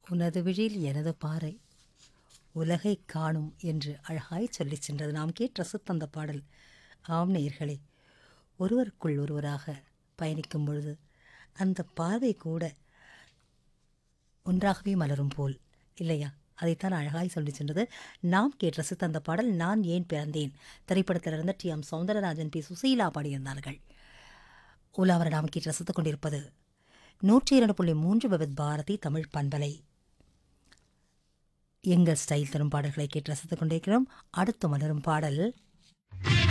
உனது விழியில் எனது பாறை உலகை காணும் என்று அழகாய் சொல்லிச் சென்றது நாம் கேட்டு ரசித்த அந்த பாடல் ஆம் நேயர்களே ஒருவருக்குள் ஒருவராக பயணிக்கும் பொழுது அந்த பார்வை கூட ஒன்றாகவே மலரும் போல் இல்லையா அதைத்தான் அழகாய் சொல்லி சென்றது நாம் கேட்டு ரசித்த அந்த பாடல் நான் ஏன் பிறந்தேன் திரைப்படத்திலிருந்து T M Soundararajan P Susheela பாடியிருந்தார்கள் உலாவர நாம் கேட்டு ரசித்துக் கொண்டிருப்பது நூற்றி இரண்டு புள்ளி மூன்று விவித் பாரதி தமிழ் பண்பலை எங்கள் ஸ்டைல் தரும் பாடல்களை கேட்டு ரசித்துக் கொண்டிருக்கிறோம் அடுத்து மலரும் பாடல்